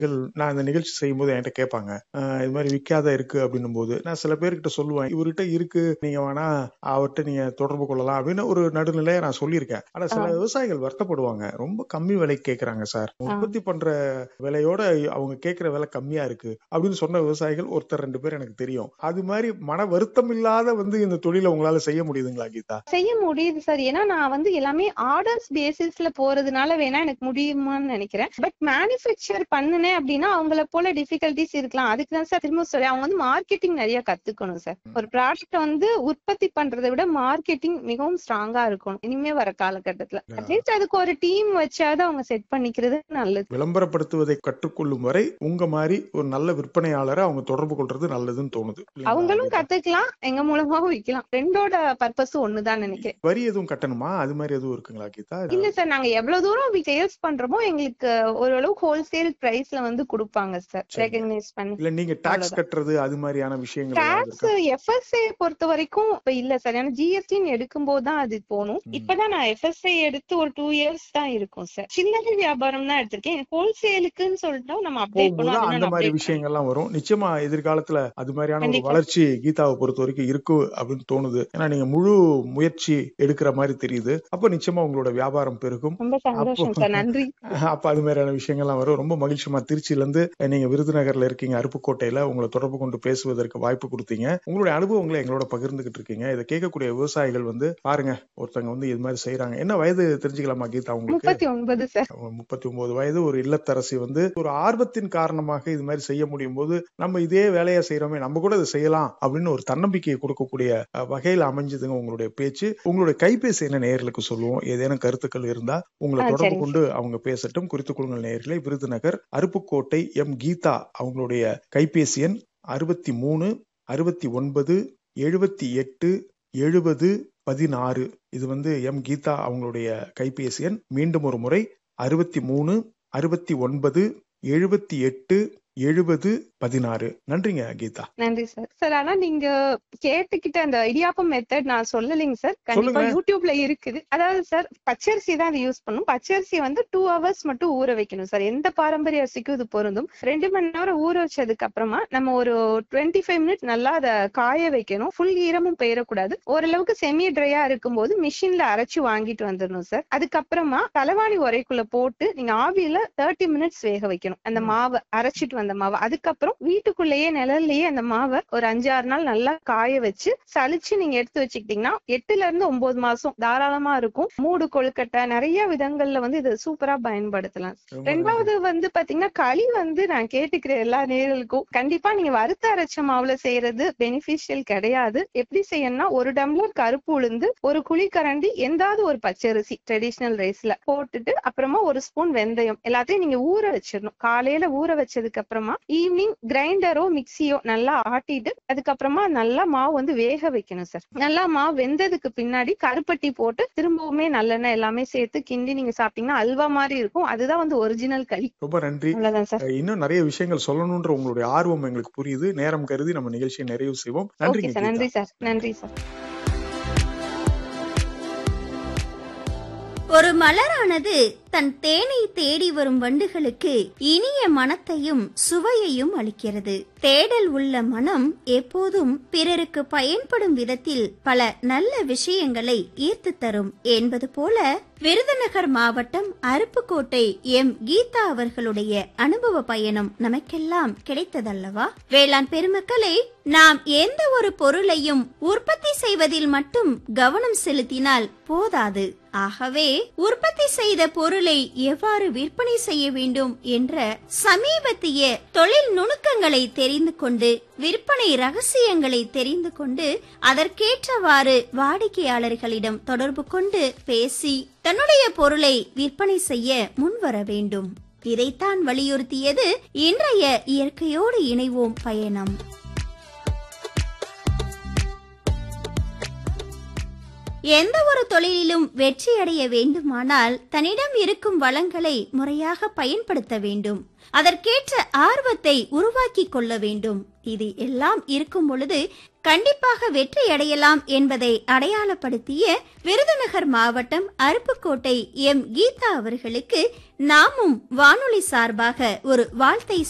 நான் இந்த நிகழ்ச்சி செய்யும்போது என்கிட்ட கேட்பாங்க "அஹ், இது மாதிரி விற்காத இருக்கு அப்படின்னும் போது நான் சில பேர்கிட்ட சொல்லுவேன் இவர்கிட்ட இருக்கு நீங்க வேணா அவர்கிட்ட நீங்க தொடர்பு கொள்ளலாம் அப்படின்னு ஒரு நடுநிலையை நான் சொல்லியிருக்கேன் ஆனா சில ஆ. விவசாயிகள் வருத்தப்படுவாங்க ரொம்ப கம்மி விலைக்கு கேக்குறாங்க சார் உற்பத்தி பண்ற விலையோட அவங்க கேக்குற விலை கம்மியா இருக்கு அப்படின்னு சொன்ன விவசாயிகள் ஒருத்தர் ரெண்டு பேர் எனக்கு தெரியும் அது மாதிரி மன வருத்தம் இல்லாத வந்து இந்த தொழிலை உங்களால செய்ய முடியுதுங்களா கீதா செய்ய முடியுது சார் ஏன்னா நான் வந்து எல்லாமே ஆர்டர்ஸ் பேசிஸ்ல போறதுனால வேணா எனக்கு முடியுமான்னு நினைக்கிறேன் பட் மேனுஃபேக்சர் பண்ணுனேன் அப்படின்னா அவங்கள போல டிஃபிகல்டிஸ் இருக்கலாம் அதுக்கு தான் சார் திரும்ப சொல்லி அவங்க வந்து மார்க்கெட்டிங் நிறைய கத்துக்கணும் சார் ஒரு ப்ராடக்ட் வந்து உற்பத்தி பண்றதை விட மார்க்கெட்டிங் மிகவும் ஸ்ட்ராங்கா இருக்கணும் இனிமே வர காலகட்டத்துல Yeah. அட்லீஸ்ட் அதுக்கு ஒரு டீம் வச்சாவது அவங்க செட் பண்ணிக்கிறது நல்லது விளம்பரப்படுத்துவதை கற்றுக்கொள்ளும் வரை உங்க மாதிரி ஒரு நல்ல விற்பனையாளரை அவங்க தொடர்பு கொள்றது நல்லதுன்னு தோணுது இல்லைங்களா அவங்களும் கீதா? கத்துக்கலாம் எங்க மூலமாவும் விற்கலாம் ரெண்டோட பர்பஸும் ஒண்ணுதான் நினைக்கிறேன் வரி எதுவும் கட்டணுமா அது மாதிரி எதுவும் இருக்குங்களா கீதா இல்ல சார் நாங்க எவ்வளவு தூரம் சேல்ஸ் பண்றோமோ எங்களுக்கு ஓரளவு ஹோல்சேல் பிரைஸ்ல வந்து கொடுப்பாங்க சார் சரி. ரெகக்னைஸ் பண்ணி இல்ல நீங்க டாக்ஸ் அவ்வளவுதான். கட்டுறது அது மாதிரியான விஷயங்கள் ஏதாவது டாக்ஸ் இருக்கா? எஃப்எஸ்ஐ பொறுத்த வரைக்கும் இப்ப இல்ல சார் ஏன்னா ஜிஎஸ்டின்னு எடுக்கும்போது தான் அது போகணும் ம். இப்பதான் நான் எஃப்எஸ்ஐ எடுத்து ஒரு டூ இயர்ஸ் தான் இருக்கும் சார் சில்லறை வியாபாரம் தான் எடுத்திருக்கேன் ஹோல்சேலுக்குன்னு சொல்லிட்டு நம்ம அப்டேட் போகும்போது பண்ணுவோம் அந்த அதனால மாதிரி update விஷயங்கள்லாம் வரும் நிச்சயமா எதிர்காலத்துல அது மாதிரியான ஒரு கண்டிப்பா. வளர்ச்சி கீதாவை பொறுத்த வரைக்கும் இருக்கு அப்படின்னு தோணுது ஏன்னா நீங்க முழு முயற்சி எடுக்கிற மாதிரி தெரியுது அப்ப நிச்சயமா உங்களோட வியாபாரம் பெருகும் ரொம்ப சந்தோஷம் சார் நன்றி அப்ப அது மாதிரியான விஷயங்கள்லாம் வரும் ரொம்ப மகிழ்ச்சிமா திருச்சியில இருந்து நீங்க விருதுநகர்ல இருக்கீங்க அருப்புக்கோட்டையில உங்களை தொடர்பு கொண்டு பேசுவதற்கு வாய்ப்பு கொடுத்தீங்க உங்களுடைய அனுபவங்களை எங்களோட பகிர்ந்துகிட்டு இருக்கீங்க இதை கேட்கக்கூடிய விவசாயிகள் வந்து பாருங்க ஒருத்தங்க வந்து இது மாதிரி செய்யறாங்க என்ன வயது தெரிஞ்சுக்கலாமா கீதா உங்களுக்கு முப்பத்தி ஒன்பது சார் முப்பத்தி ஒன்பது வயது ஒரு இல்லத்தரசி வந்து ஒரு ஆர்வத்தின் காரணமாக இது மாதிரி செய்ய முடியும் போது நம்ம இதே வேலையை செய்யறோமே நம்ம கூட இதை செய்யலாம் அப்படின்னு ஒரு தன்னம்பிக்கையை கொடுக்கக்கூடிய அஹ், வகையில அமைஞ்சதுங்க உங்களுடைய பேச்சு உங்களுடைய கைபேசி என்ன நேயர்களுக்கு சொல்லுவோம் ஏதேனும் கருத்துக்கள் இருந்தா உங்களை ஆ, தொடர்பு சரிங்க கொண்டு அவங்க பேசட்டும் குறித்துக் கொள்ளுங்கள் நேயர்களே விருதுநகர் அருப்புக்கோட்டை எம் கீதா அவங்களுடைய கைபேசி எண் அறுபத்தி மூணு அறுபத்தி ஒன்பது எழுபத்தி எட்டு எழுபது பதினாறு இது வந்து எம் கீதா அவங்களுடைய கைபேசி எண் மீண்டும் ஒரு முறை அறுபத்தி மூணு அறுபத்தி ஒன்பது எழுபத்தி எட்டு எழுபது பதினாறு நன்றிங்க கீதா நன்றி சார் சார் ஆனா நீங்க கேட்டுக்கிட்ட அந்த இடியாப்பம் மெத்தட் நான் சொல்லலைங்க சார் கண்டிப்பா சொல்லுங்க. யூடியூப்ல இருக்குது அதாவது சார் பச்சரிசி தான் அதை யூஸ் பண்ணும் பச்சரிசியை வந்து டூ ஹவர்ஸ் மட்டும் ஊற வைக்கணும் சார் எந்த பாரம்பரிய அரிசிக்கும் இது பொருந்தும் ரெண்டு மணி நேரம் ஊற வச்சதுக்கு அப்புறமா நம்ம ஒரு டுவெண்ட்டி ஃபைவ் மினிட் நல்லா அதை காய வைக்கணும் ஃபுல் ஈரமும் பெயரக்கூடாது ஓரளவுக்கு செமி ட்ரையா இருக்கும்போது மிஷின்ல அரைச்சு வாங்கிட்டு வந்துடணும் சார் அதுக்கப்புறமா தலைவாணி உரைக்குள்ள போட்டு நீங்க ஆவியில தேர்ட்டி மினிட்ஸ் வேக வைக்கணும் அந்த ம். மாவை அரைச்சிட்டு வந்த மாவை அதுக்கப்புறம் வீட்டுக்குள்ளேயே நிழல்லயே அந்த மாவை ஒரு அஞ்சு ஆறு நாள் நல்லா காய வச்சு சலிச்சு நீங்க எடுத்து வச்சுக்கிட்டீங்கன்னா எட்டுல இருந்து ஒன்பது மாசம் தாராளமா இருக்கும் மூடு கொழுக்கட்டை நிறைய விதங்கள்ல வந்து இது சூப்பரா பயன்படுத்தலாம் ரொம்ப ரெண்டாவது வந்து பாத்தீங்கன்னா களி வந்து நான் கேட்டுக்கிற எல்லா நேர்களுக்கும் கண்டிப்பா நீங்க வறுத்த அரைச்ச மாவுல செய்யறது பெனிஃபிஷியல் கிடையாது எப்படி செய்யணும்னா ஒரு டம்ளர் கருப்பு உளுந்து ஒரு குழிக்கரண்டி எந்தாவது ஒரு பச்சரிசி ட்ரெடிஷனல் ரைஸ்ல போட்டுட்டு அப்புறமா ஒரு ஸ்பூன் வெந்தயம் எல்லாத்தையும் நீங்க ஊற வச்சிடணும் காலையில ஊற வச்சதுக்கு அப்புறமா ஈவினிங் கிரைண்டரோ மிக்சியோ நல்லா ஆட்டிட்டு அதுக்கப்புறமா நல்லா மாவு வந்து வேக வைக்கணும் சார் நல்லா மாவு வெந்ததுக்கு பின்னாடி கருப்பட்டி போட்டு திரும்பவுமே நல்லெண்ணெய் எல்லாமே சேர்த்து கிண்டி நீங்க சாப்பிட்டீங்கன்னா அல்வா மாதிரி இருக்கும் அதுதான் வந்து ஒரிஜினல் களி ரொம்ப நன்றி அவ்வளவுதான் சார் அஹ், இன்னும் நிறைய விஷயங்கள் சொல்லணும்ன்ற உங்களுடைய ஆர்வம் எங்களுக்கு புரியுது நேரம் கருதி நம்ம நிகழ்ச்சியை நிறைவு செய்வோம் ஓகே நன்றிங்க சார் கீதா நன்றி சார் நன்றி சார் ஒரு மலரானது தன் தேனை தேடி வரும் வண்டுகளுக்கு இனிய மனத்தையும் சுவையையும் அளிக்கிறது தேடல் உள்ள மனம் எப்போதும் பிறருக்கு பயன்படும் விதத்தில் பல நல்ல விஷயங்களை ஈர்த்து தரும் என்பது போல விருதுநகர் மாவட்டம் அருப்புக்கோட்டை எம் கீதா அவர்களுடைய அனுபவ பயணம் நமக்கெல்லாம் கிடைத்ததல்லவா வேளாண் பெருமக்களே நாம் எந்த ஒரு பொருளையும் உற்பத்தி செய்வதில் மட்டும் கவனம் செலுத்தினால் போதாது ஆகவே உற்பத்தி செய்த பொருளை எவ்வாறு விற்பனை செய்ய வேண்டும் என்ற சமீபத்திய தொழில் நுணுக்கங்களை தெரிந்து கொண்டு விற்பனை ரகசியங்களை தெரிந்து கொண்டு அதற்கேற்றவாறு வாடிக்கையாளர்களிடம் தொடர்பு கொண்டு பேசி தன்னுடைய பொருளை விற்பனை செய்ய முன்வர வேண்டும் இதைத்தான் வலியுறுத்தியது இன்றைய இயற்கையோடு இணைவோம் பயணம் எந்த ஒரு தொழிலிலும் வெற்றி அடைய வேண்டுமானால் தன்னிடம் இருக்கும் வளங்களை முறையாக பயன்படுத்த வேண்டும் அதற்கேற்ற ஆர்வத்தை உருவாக்கி கொள்ள வேண்டும் இது எல்லாம் இருக்கும் பொழுது கண்டிப்பாக வெற்றி அடையலாம் என்பதை அடையாளப்படுத்திய விருதுநகர் மாவட்டம் அருப்புக்கோட்டை எம் கீதா அவர்களுக்கு நாமும் வானொலி சார்பாக ஒரு வாழ்த்தை